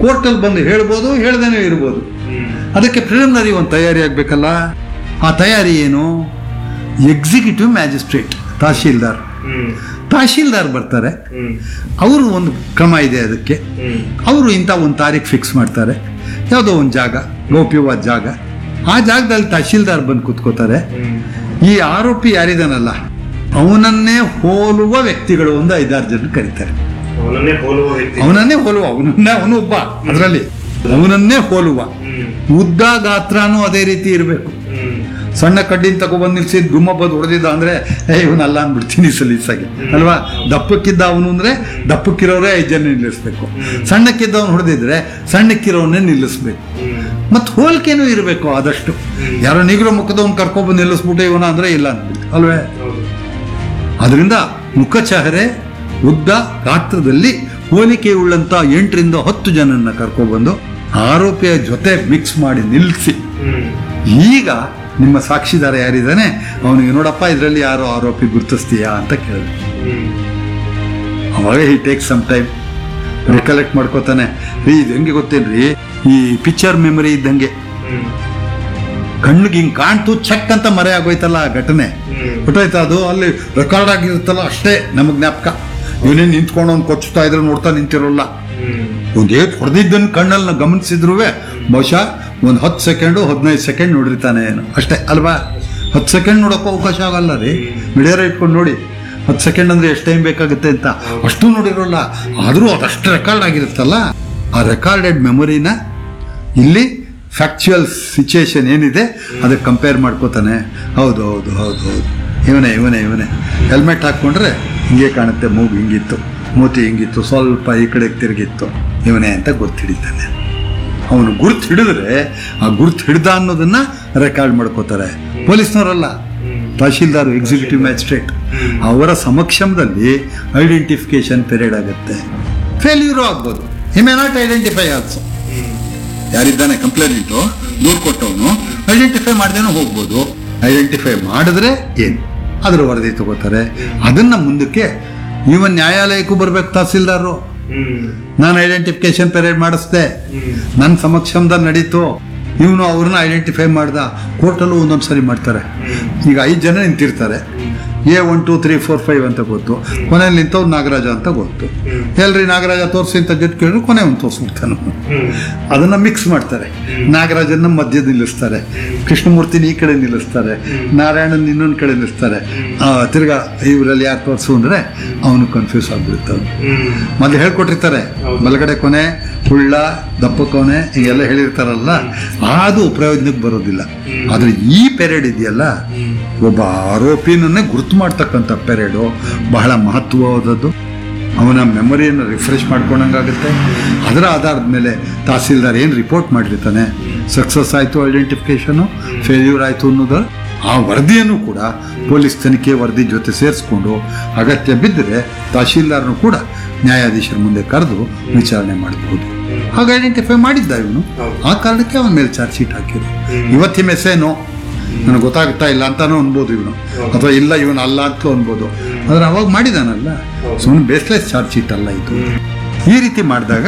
ಕೋರ್ಟಲ್ಲಿ ಬಂದು ಹೇಳ್ಬೋದು ಹೇಳ್ದೇನೆ ಇರ್ಬೋದು ಅದಕ್ಕೆ ಪ್ರಿಲಿಮಿನರಿ ಒಂದು ತಯಾರಿ ಆಗಬೇಕಲ್ಲ ಆ ತಯಾರಿ ಏನು ಎಕ್ಸಿಕ್ಯೂಟಿವ್ ಮ್ಯಾಜಿಸ್ಟ್ರೇಟ್ ತಹಶೀಲ್ದಾರ್ ತಹಶೀಲ್ದಾರ್ ಬರ್ತಾರೆ ಅವರು ಒಂದು ಕ್ರಮ ಇದೆ ಅದಕ್ಕೆ ಅವರು ಇಂಥ ಒಂದು ತಾರೀಖು ಫಿಕ್ಸ್ ಮಾಡ್ತಾರೆ ಯಾವುದೋ ಒಂದು ಜಾಗ ಗೌಪ್ಯವಾದ ಜಾಗ ಆ ಜಾಗದಲ್ಲಿ ತಹಶೀಲ್ದಾರ್ ಬಂದು ಕೂತ್ಕೋತಾರೆ ಈ ಆರೋಪಿ ಯಾರಿದಾನಲ್ಲ ಅವನನ್ನೇ ಹೋಲುವ ವ್ಯಕ್ತಿಗಳು ಒಂದು ಐದಾರು ಜನ ಕರೀತಾರೆ ಅವನನ್ನೇ ಹೋಲುವ ವ್ಯಕ್ತಿ ಅವನನ್ನೇ ಹೋಲುವ ಅವನನ್ನೇ ಅವನು ಒಬ್ಬ ಅದರಲ್ಲಿ ಅವನನ್ನೇ ಹೋಲುವ ಹ್ಮ್. ಉದ್ದ ಗಾತ್ರನೂ ಅದೇ ರೀತಿ ಇರಬೇಕು ಹ್ಮ್. ಸಣ್ಣ ಕಡ್ಡಿನ ತಗೊಬಂದು ನಿಲ್ಸಿ ಡುಮ್ಮ ಬಂದು ಹೊಡೆದಿದ್ದ ಅಂದ್ರೆ ಏ ಇವನಲ್ಲ ಅಂದ್ಬಿಡ್ತೀನಿ ಸಲೀಸಾಗಿ ಅಲ್ವಾ ದಪ್ಪಕ್ಕಿದ್ದ ಅವನು ಅಂದ್ರೆ ದಪ್ಪಕ್ಕಿರೋರೇ ಐದು ಜನ ನಿಲ್ಲಿಸ್ಬೇಕು ಸಣ್ಣಕ್ಕಿದ್ದವನು ಹೊಡೆದಿದ್ರೆ ಸಣ್ಣಕ್ಕಿರೋನೇ ನಿಲ್ಲಿಸ್ಬೇಕು ಹ್ಮ್. ಮತ್ತು ಹೋಲಿಕೆನೂ ಇರಬೇಕು ಆದಷ್ಟು ಯಾರೋ ನಿಗ್ರ ಮುಖದವನು ಕರ್ಕೊಬಂದು ನಿಲ್ಲಿಸ್ಬಿಟ್ಟು ಇವನ ಅಂದ್ರೆ ಇಲ್ಲ ಅಂದ್ಬಿಟ್ಟು ಅಲ್ವೇ ಹೌದು. ಅದರಿಂದ ಮುಖಚಹರೆ ಉದ್ದ ಗಾತ್ರದಲ್ಲಿ ಹೋಲಿಕೆ ಉಳ್ಳಂತ ಎಂಟರಿಂದ ಹತ್ತು ಜನನ್ನ ಕರ್ಕೊಬಂದು ಆರೋಪಿಯ ಜೊತೆ ಮಿಕ್ಸ್ ಮಾಡಿ ನಿಲ್ಲಿಸಿ ಹ್ಮ್. ಈಗ ನಿಮ್ಮ ಸಾಕ್ಷಿದಾರ ಯಾರಿದ್ದಾನೆ ಅವನಿಗೆ ನೋಡಪ್ಪ ಇದರಲ್ಲಿ ಯಾರೋ ಆರೋಪಿ ಗುರುತಿಸ್ತೀಯಾ ಅಂತ ಕೇಳಿದ್ರು ಹ್ಮ್. ಅವಾಗ he take some time recollect ಮಾಡ್ಕೋತಾನೆ ರೀ ಇದು ಹೆಂಗೆ ಗೊತ್ತೇನ್ರಿ ಈ ಪಿಕ್ಚರ್ ಮೆಮರಿ ಇದ್ದಂಗೆ ಹ್ಮ್. ಕಣ್ಣಿಗೆ ಹಿಂಗ್ ಕಾಣ್ತು ಚೆಕ್ ಅಂತ ಮರೆ ಆಗೋಯ್ತಲ್ಲ ಆ ಘಟನೆ ಹ್ಮ್. ಗೊತ್ತಾಯ್ತಾ ಅದು ಅಲ್ಲಿ ರೆಕಾರ್ಡ್ ಆಗಿರುತ್ತಲ್ಲ ಅಷ್ಟೇ ನಮಗ್ ಜ್ಞಾಪಕ ಇವನೇ ನಿಂತ್ಕೊಂಡು ಅವ್ನು ಕೊಚ್ಚುತ್ತಾ ಇದ್ರೆ ನೋಡ್ತಾ ನಿಂತಿರೋಲ್ಲ ಹ್ಮ್. ಒಂದೇ ಹೊಡೆದಿದ್ದನ್ನು ಕಣ್ಣಲ್ಲಿ ನಾವು ಗಮನಿಸಿದ್ರು ಬಹುಶಃ ಒಂದು ಹತ್ತು ಸೆಕೆಂಡು ಹದಿನೈದು ಸೆಕೆಂಡ್ ನೋಡಿರ್ತಾನೆ ಏನು ಅಷ್ಟೇ ಅಲ್ವಾ ಹತ್ತು ಸೆಕೆಂಡ್ ನೋಡೋಕೆ ಅವಕಾಶ ಆಗಲ್ಲ ರೀ ಮಿಡಿಯರ ಇಟ್ಕೊಂಡು ನೋಡಿ ಹತ್ತು ಸೆಕೆಂಡ್ ಅಂದ್ರೆ ಎಷ್ಟು ಟೈಮ್ ಬೇಕಾಗುತ್ತೆ ಅಂತ ಅಷ್ಟು ನೋಡಿರೋಲ್ಲ ಆದರೂ ಅದಷ್ಟು ರೆಕಾರ್ಡ್ ಆಗಿರುತ್ತಲ್ಲ ಆ ರೆಕಾರ್ಡೆಡ್ ಮೆಮೊರಿನ ಇಲ್ಲಿ ಫ್ಯಾಕ್ಚುಯಲ್ ಸಿಚುಯೇಷನ್ ಏನಿದೆ ಅದಕ್ಕೆ ಕಂಪೇರ್ ಮಾಡ್ಕೋತಾನೆ ಹೌದು ಹೌದು ಹೌದು ಹೌದು ಇವನೇ ಇವನೇ ಇವನೇ ಹೆಲ್ಮೆಟ್ ಹಾಕ್ಕೊಂಡ್ರೆ ಹಿಂಗೆ ಕಾಣುತ್ತೆ ಮೂಗು ಹಿಂಗಿತ್ತು ಮೂತಿ ಹಿಂಗಿತ್ತು ಸ್ವಲ್ಪ ಈ ಕಡೆಗೆ ತಿರುಗಿತ್ತು ಇವನೇ ಅಂತ ಗುರ್ತು ಹಿಡಿತಾನೆ ಅವನು ಗುರ್ತು ಹಿಡಿದ್ರೆ ಆ ಗುರ್ತು ಹಿಡ್ದ ಅನ್ನೋದನ್ನ ರೆಕಾರ್ಡ್ ಮಾಡ್ಕೋತಾರೆ ಪೊಲೀಸ್ನವರಲ್ಲ ತಹಶೀಲ್ದಾರ್ ಎಕ್ಸಿಕ್ಯೂಟಿವ್ ಮ್ಯಾಜಿಸ್ಟ್ರೇಟ್ ಅವರ ಸಮಕ್ಷಮದಲ್ಲಿ ಐಡೆಂಟಿಫಿಕೇಶನ್ ಪೀರಿಯಡ್ ಆಗುತ್ತೆ ಫೇಲ್ಯೂರು ಆಗ್ಬೋದು he may not identify also ಯಾರಿದ್ದಾನೆ ಕಂಪ್ಲೇಂಟು ದೂರು ಕೊಟ್ಟವನು ಐಡೆಂಟಿಫೈ ಮಾಡ್ದೇನೋ ಹೋಗ್ಬೋದು ಐಡೆಂಟಿಫೈ ಮಾಡಿದ್ರೆ ಏನು ಅದರ ವರದಿ ತಗೋತಾರೆ ಅದನ್ನ ಮುಂದಕ್ಕೆ ಇವನ್ ನ್ಯಾಯಾಲಯಕ್ಕೂ ಬರ್ಬೇಕು ತಹಸೀಲ್ದಾರರು ಹ್ಮ್. ನಾನು ಐಡೆಂಟಿಫಿಕೇಶನ್ ಪೀರಿಯಡ್ ಮಾಡಿಸ್ದೆ ಹ್ಮ್. ನನ್ನ ಸಮಕ್ಷಮದಲ್ಲಿ ನಡೀತು ಇವನು ಅವ್ರನ್ನ ಐಡೆಂಟಿಫೈ ಮಾಡ್ದ ಕೋರ್ಟಲ್ಲೂ ಒಂದೊಂದು ಸರಿ ಮಾಡ್ತಾರೆ ಈಗ ಐದು ಜನ ನಿಂತಿರ್ತಾರೆ A one two three four five ಅಂತ ಗೊತ್ತು ಕೊನೆಯಲ್ಲಿ ನಿಂತವ್ರು ನಾಗರಾಜ ಅಂತ ಗೊತ್ತು ಎಲ್ರಿ ನಾಗರಾಜ ತೋರಿಸಿ ಅಂತ ಜೊತೆ ಕೇಳಿದ್ರೆ ಕೊನೆ ಒಂದು ತೋರಿಸ್ಬಿಡ್ತಾನೆ ಅವ್ನು. ಹ್ಮ್. ಅದನ್ನ ಮಿಕ್ಸ್ ಮಾಡ್ತಾರೆ ನಾಗರಾಜನ್ನ ಮಧ್ಯ ನಿಲ್ಲಿಸ್ತಾರೆ ಕೃಷ್ಣಮೂರ್ತಿನ ಈ ಕಡೆ ನಿಲ್ಲಿಸ್ತಾರೆ ನಾರಾಯಣನ್ ಇನ್ನೊಂದು ಕಡೆ ನಿಲ್ಲಿಸ್ತಾರೆ ಆ, ತಿರ್ಗಾ ಇವರಲ್ಲಿ ಯಾರು ತೋರಿಸು ಅಂದ್ರೆ ಅವನು ಕನ್ಫ್ಯೂಸ್ ಆಗ್ಬಿಡುತ್ತೆ ಅವ್ನು. ಹ್ಮ್. ಮೊದಲು ಹೇಳ್ಕೊಟ್ಟಿರ್ತಾರೆ ಬಲಗಡೆ ಕೊನೆ ಹುಳ್ಳ ದಪ್ಪ ಕೊನೆ ಹೀಗೆಲ್ಲ ಹೇಳಿರ್ತಾರಲ್ಲ ಅದು ಪ್ರಯೋಜನಕ್ಕೆ ಬರೋದಿಲ್ಲ ಆದ್ರೆ ಈ ಪೆರೇಡ್ ಇದೆಯಲ್ಲ ಒಬ್ಬ ಆರೋಪಿನನ್ನೇ ಗುರುತು ಮಾಡ್ತಕ್ಕಂಥ ಪೆರೇಡು ಬಹಳ ಮಹತ್ವವಾದದ್ದು ಅವನ ಮೆಮೊರಿಯನ್ನು ರಿಫ್ರೆಶ್ ಮಾಡ್ಕೊಂಡಂಗಾಗುತ್ತೆ ಅದರ ಆಧಾರದ ಮೇಲೆ ತಹಸೀಲ್ದಾರ್ ಏನು ರಿಪೋರ್ಟ್ ಮಾಡಿರ್ತಾನೆ ಸಕ್ಸಸ್ ಆಯಿತು ಐಡೆಂಟಿಫಿಕೇಶನು ಫೇಲ್ಯೂರ್ ಆಯಿತು ಅನ್ನೋದು ಆ ವರದಿಯನ್ನು ಕೂಡ ಪೊಲೀಸ್ ತನಿಖೆ ವರದಿ ಜೊತೆ ಸೇರಿಸ್ಕೊಂಡು ಅಗತ್ಯ ಬಿದ್ದರೆ ತಹಶೀಲ್ದಾರ್ನು ಕೂಡ ನ್ಯಾಯಾಧೀಶರ ಮುಂದೆ ಕರೆದು ವಿಚಾರಣೆ ಮಾಡಬಹುದು ಹಾಗೆ ಐಡೆಂಟಿಫೈ ಮಾಡಿದ್ದ ಇವನು ಆ ಕಾರಣಕ್ಕೆ ಅವನ ಮೇಲೆ ಚಾರ್ಜ್ ಶೀಟ್ ಹಾಕಿದ್ರು ಇವತ್ತಿನ ಮೆಸೇನೋ ನನಗೆ ಗೊತ್ತಾಗ್ತಾ ಇಲ್ಲ ಅಂತಾನೂ ಅನ್ಬೋದು ಇವನು ಅಥವಾ ಇಲ್ಲ ಇವನು ಅಲ್ಲ ಅಂತಲೂ ಅನ್ಬೋದು ಆದ್ರೆ ಅವಾಗ ಮಾಡಿದಾನಲ್ಲ ಸುಮ್ಮನೆ ಬೇಸ್ಲೆಸ್ ಚಾರ್ಜ್ ಶೀಟ್ ಅಲ್ಲ ಇದು ಈ ರೀತಿ ಮಾಡಿದಾಗ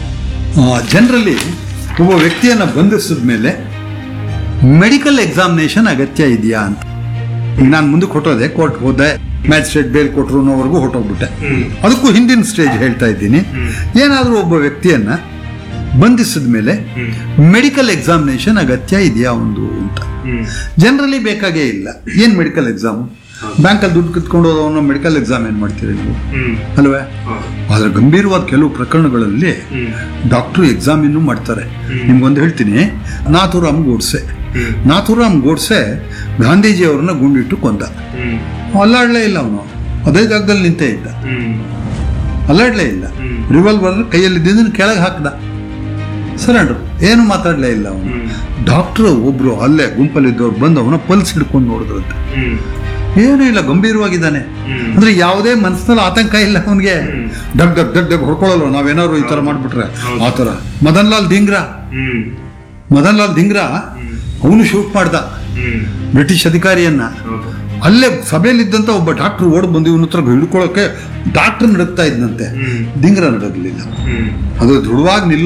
ಜನರಲಿ ಒಬ್ಬ ವ್ಯಕ್ತಿಯನ್ನು ಬಂಧಿಸಿದ ಮೇಲೆ ಮೆಡಿಕಲ್ ಎಕ್ಸಾಮಿನೇಷನ್ ಅಗತ್ಯ ಇದೆಯಾ ಅಂತ ಈಗ ನಾನು ಮುಂದಕ್ಕೆ ಹೊಟ್ಟೋದೆ ಕೋರ್ಟ್ ಹೋದೆ ಮ್ಯಾಜಿಸ್ಟ್ರೇಟ್ ಬೇಲ್ ಕೊಟ್ಟರು ಅನ್ನೋವರೆಗೂ ಹೊಟ್ಟೋಗ್ಬಿಟ್ಟೆ ಅದಕ್ಕೂ ಹಿಂದಿನ ಸ್ಟೇಜ್ ಹೇಳ್ತಾ ಇದ್ದೀನಿ ಏನಾದರೂ ಒಬ್ಬ ವ್ಯಕ್ತಿಯನ್ನ ಬಂಧಿಸಿದ ಮೇಲೆ ಮೆಡಿಕಲ್ ಎಕ್ಸಾಮಿನೇಷನ್ ಅಗತ್ಯ ಇದೆಯಾ ಒಂದು ಅಂತ ಹ್ಮ್. ಜನರಲಿ ಬೇಕಾಗೇ ಇಲ್ಲ ಏನ್ ಮೆಡಿಕಲ್ ಎಕ್ಸಾಮ್ ಬ್ಯಾಂಕಲ್ಲಿ ದುಡ್ಡು ಕಿತ್ಕೊಂಡು ಹೋದವನು ಮೆಡಿಕಲ್ ಎಕ್ಸಾಮ್ ಏನ್ ಮಾಡ್ತೀರಿ ನೀವು ಹ್ಮ್. ಅಲ್ವೇ ಹೌದು. ಆದ್ರೆ ಗಂಭೀರವಾದ ಕೆಲವು ಪ್ರಕರಣಗಳಲ್ಲಿ ಹ್ಮ್. ಡಾಕ್ಟ್ರು ಎಕ್ಸಾಮ್ ಇನ್ನೂ ಮಾಡ್ತಾರೆ ನಿಮ್ಗೊಂದು ಹೇಳ್ತೀನಿ ನಾಥುರಾಮ್ ಗೋಡ್ಸೆ ಹ್ಮ್. ನಾಥುರಾಮ್ ಗೋಡ್ಸೆ ಗಾಂಧೀಜಿ ಅವ್ರನ್ನ ಗುಂಡಿಟ್ಟು ಕೊಂದ ಹ್ಮ್. ಅಲ್ಲಾಡ್ಲೇ ಇಲ್ಲ ಅವನು ಅದೇ ಜಾಗದಲ್ಲಿ ನಿಂತೇ ಇದ್ದ ಹ್ಮ್. ಅಲ್ಲಾಡ್ಲೇ ಇಲ್ಲ ಹ್ಮ್. ರಿವಾಲ್ವರ್ ಕೈಯಲ್ಲಿದ್ದನ್ನು ಕೆಳಗೆ ಹಾಕ್ದ ಸರೆಂಡ್ರು ಏನು ಮಾತಾಡ್ಲೇ ಇಲ್ಲ ಅವನು ಹ್ಮ್. ಡಾಕ್ಟ್ರು ಒಬ್ರು ಅಲ್ಲೇ ಗುಂಪಲ್ಲಿದ್ದವ್ರು ಬಂದು ಅವನ ಪಲ್ಸ್ ಹಿಡ್ಕೊಂಡು ನೋಡಿದ್ರಂತೆ ಹ್ಮ್. ಏನೂ ಇಲ್ಲ ಗಂಭೀರವಾಗಿದ್ದಾನೆ ಹ್ಮ್. ಅಂದ್ರೆ ಯಾವುದೇ ಮನಸ್ಸಿನಲ್ಲಿ ಆತಂಕ ಇಲ್ಲ ಅವನಿಗೆ ಹ್ಮ್. ಡಗ್ ಡಗ್ ಡಗ್ ಡಗ್ ಹೊಡ್ಕೊಳ್ಳಲ್ಲ ನಾವೇನಾದ್ರು ಈ ತರ ಮಾಡ್ಬಿಟ್ರೆ ಹೌದು. ಆ ತರ ಮದನ್ ಲಾಲ್ ಧಿಂಗ್ರಾ ಹ್ಮ್. ಮದನ್ ಲಾಲ್ ಧಿಂಗ್ರಾ ಅವನು ಶೂಟ್ ಮಾಡ್ದ ಹ್ಮ್. ಬ್ರಿಟಿಷ್ ಅಧಿಕಾರಿಯನ್ನ ಹೌದು. ಅಲ್ಲೇ ಸಭೆಯಲ್ಲಿದ್ದಂತ ಒಬ್ಬ ಡಾಕ್ಟರ್ ಓಡ್ ಬಂದು ಇವನ ಹತ್ರ ಹಿಡ್ಕೊಳ್ಳೋಕೆ ಡಾಕ್ಟರ್ ನಡುಗ್ತಾ ಇದ್ದಂತೆ ಹ್ಮ್. ಧಿಂಗ್ರ ನಡಗಲಿಲ್ಲ ಹ್ಮ್. ಅದು ದೃಢವಾಗಿ ನಿಲ್ಲ